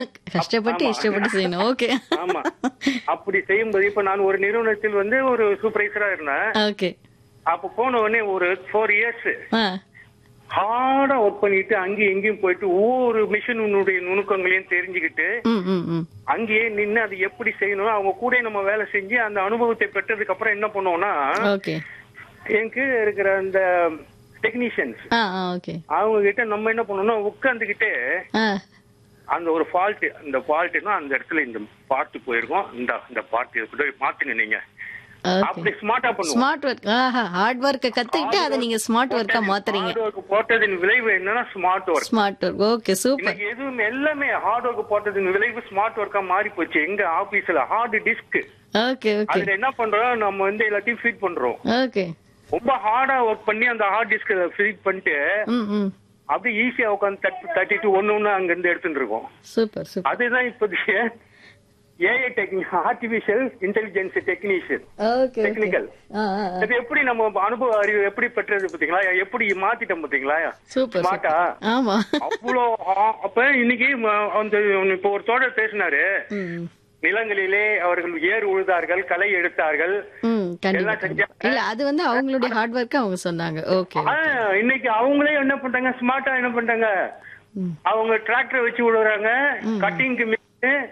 கஷ்டப்பட்டு ஆமா. இஷ்டப்பட்டு செய்யணும் ஓகே ஆமா அப்படி செய்யும்போது இப்ப நான் ஒரு நிறுவனத்தில் வந்து ஒரு சூப்பர்வைசரா இருந்தேன் ஓகே அப்ப போன உடனே ஒரு ஃபோர் இயர்ஸ் ஆ ஹார்டா ஒர்க் பண்ணிட்டு அங்கேயும் இங்கேயும் போயிட்டு ஒவ்வொரு மிஷினுடைய நுணுக்கங்களையும் தெரிஞ்சுக்கிட்டு ம் ம் ம் அங்கேயே நின்னு அது எப்படி செய்யணும் அவங்க கூட நம்ம வேலை செஞ்சு அந்த அனுபவத்தை பெற்றதுக்கு அப்புறம் என்ன பண்ணுவோம்னா ஓகே என் கீழே இருக்கிற அந்த டெக்னீஷியன்ஸ் ஆ ஆ ஓகே அவங்க கிட்ட நம்ம என்ன பண்ணணும்னா உட்கார்ந்துகிட்டே ஆ அந்த ஒரு ஃபால்ட் இந்த ஃபால்ட்னா அந்த இடத்துல இந்த பார்ட் போயிருக்கோம் இந்த இந்த பார்ட் கூட மாத்துங்க நீங்க ஓகே அப்படி ஸ்மார்ட்டா பண்ணுவோம் ஸ்மார்ட் ஒர்க் ஆஹா ஹார்ட் ஒர்க்கை கத்துக்கிட்டு அதை நீங்க ஸ்மார்ட் ஒர்க்கா மாத்துறீங்க ஹார்ட் ஒர்க் போட்டதின் விளைவு என்னன்னா smart work smart work okay super இன்னைக்கு எதுவும் எல்லாமே ஹார்ட் ஒர்க் போட்டதின் விளைவு ஸ்மார்ட் ஒர்க்கா மாறி போச்சு எங்க ஆபீஸ்ல ஹார்ட் டிஸ்க் ஓகே ஓகே அதுல என்ன பண்றோம் நம்ம வந்து எல்லாத்தையும் ஃபீட் பண்றோம் ஓகே ரொம்ப ஹார்டா ஒர்க் பண்ணி அந்த ஹார்ட் டிஸ்க் ஃபீட் பண்ணிட்டு ம் ம் அப்படியே ஈஸியா உட்காந்து தட்டி தட்டிட்டு ஒண்ணு ஒண்ணு அங்க இருந்து எடுத்துட்டு இருக்கோம் சூப்பர் சூப்பர் அதுதான் இப்போதைக்கு AI technique artificial intelligence technician okay okay technical ஆ ஆ இது எப்படி நம்ம அனுபவ அறிவு எப்படி பெற்றது பாத்தீங்களா எப்படி மாத்திட்டோம் பாத்தீங்களா சூப்பர் ஸ்மார்ட்டா ஆமா அவ்வளோ ஆ- அப்ப இன்னைக்கு ம- அந்த இப்ப ஒரு தோழர் பேசினாரு ம் நிலங்களிலே அவர்கள் ஏர் உழுதார்கள் களை எடுத்தார்கள் ம் கண்டிப்பா எல்லாம் செஞ்சா- கண்டிப்பா. இல்ல அது வந்து அவங்களுடைய ஹார்ட் ஒர்க் அவங்க சொன்னாங்க ஓகே ஆ, இன்னைக்கு அவங்களே என்ன பண்றாங்க ஸ்மார்ட்டா என்ன பண்றாங்க ம். அவங்க டிராக்டர் வச்சு விடுறாங்க கட்டிங்க்கு மிஷின்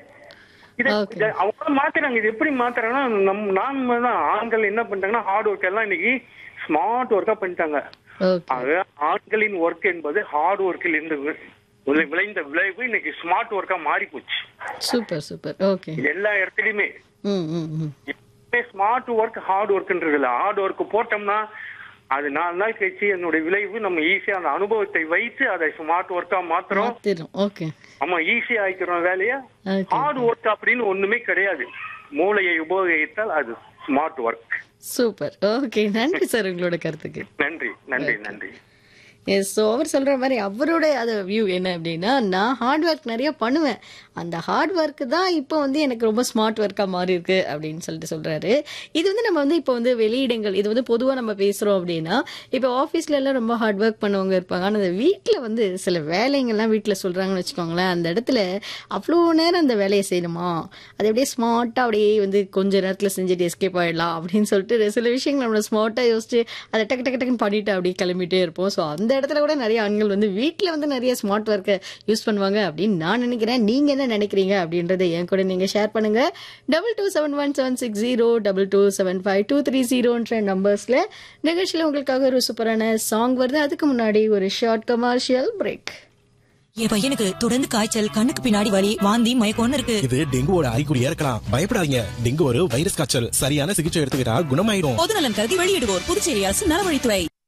இத Okay. இத அவங்க மாத்துறாங்க இது எப்படி மாத்துறாங்கன்னா நம் நாம தான் ஆண்கள் என்ன பண்றாங்கன்னா ஹார்ட் ஒர்க் எல்லாம் இன்னைக்கு ஸ்மார்ட் ஒர்க்கா பண்ணிட்டாங்க ஓகே ஆக ஆண்களின் ஒர்க் என்பது ஹார்ட் ஒர்க்கில் இருந்து வி- விளை- விளைந்த விளைவு இன்னைக்கு ஸ்மார்ட் ஒர்க்கா மாறி போச்சு சூப்பர் சூப்பர் ஓகே எல்லா இடத்துலயுமே ம் ம் ம் ஸ்மார்ட் ஒர்க் ஹார்ட் ஒர்க்ன்றது இல்ல ஹார்ட் ஒர்க் போட்டோம்னா அது நாலு நாள் கழிச்சு என்னுடைய விளைவு நம்ம ஈஸியா அந்த அனுபவத்தை வைத்து அதை ஸ்மார்ட் ஒர்க்கா மாத்துறோம் மாத்திரும் ஓகே நம்ம ஈஸியா ஆயிக்கிறோம் வேலைய ஓகே ஹார்ட் ஒர்க் அப்படின்னு ஒண்ணுமே கிடையாது மூளையை உபயோகித்தால் அது ஸ்மார்ட் ஒர்க் சூப்பர் ஓகே நன்றி சார் உங்களோட கருத்துக்கு நன்றி நன்றி நன்றி எஸ் ஸோ அவர் சொல்ற மாதிரி அவரோட அது வியூ என்ன அப்படின்னா நான் ஹார்ட் ஒர்க் நிறைய பண்ணுவேன் அந்த ஹார்ட் ஒர்க்கு தான் இப்போ வந்து எனக்கு ரொம்ப ஸ்மார்ட் ஒர்க்காக மாறி இருக்கு அப்படின்னு சொல்லிட்டு சொல்றாரு இது வந்து நம்ம வந்து இப்போ வந்து வெளியிடங்கள் இது வந்து பொதுவாக நம்ம பேசுறோம் அப்படின்னா இப்போ ஆஃபீஸ்ல எல்லாம் ரொம்ப ஹார்ட் ஒர்க் பண்ணவங்க இருப்பாங்க ஆனால் அந்த வீட்டில் வந்து சில வேலைங்கள்லாம் வீட்டில் சொல்றாங்கன்னு வச்சுக்கோங்களேன் அந்த இடத்துல அவ்வளோ நேரம் அந்த வேலையை செய்யணுமா அது அப்படியே ஸ்மார்ட்டாக அப்படியே வந்து கொஞ்ச நேரத்தில் செஞ்சுட்டு எஸ்கேப் ஆயிடலாம் அப்படின்னு சொல்லிட்டு சில விஷயங்கள் நம்மளை ஸ்மார்ட்டாக யோசிச்சு அதை டக்கு டக்கு டக்குன்னு பண்ணிட்டு அப்படியே கிளம்பிட்டே இருப்போம் ஸோ அந்த இடத்துல கூட நிறைய ஆண்கள் வந்து வீட்டில் வந்து நிறைய ஸ்மார்ட் ஒர்க்கை யூஸ் பண்ணுவாங்க அப்படின்னு நான் நினைக்கிறேன் நீங்க என்ன நினைக்கிறீங்க அப்படின்றத என் கூட நீங்க ஷேர் பண்ணுங்க double two seven one seven six zero double two seven five two three ஜீரோன்ற நம்பர்ஸ்ல நிகழ்ச்சியில் உங்களுக்காக ஒரு சூப்பரான சாங் வருது அதுக்கு முன்னாடி ஒரு ஷார்ட் கமர்ஷியல் பிரேக் என் பையனுக்கு தொடர்ந்து காய்ச்சல் கண்ணுக்கு பின்னாடி வலி வாந்தி மயக்கம்னு இருக்கு இது டெங்குவோட அறிகுறியா இருக்கலாம் பயப்படாதீங்க டெங்கு ஒரு வைரஸ் காய்ச்சல் சரியான சிகிச்சை எடுத்துக்கிட்டா குணமாயிரும் பொதுநலன் கருதி வெளியிடுவோர் புதுச்சேரி அரசு நலவழித்துறை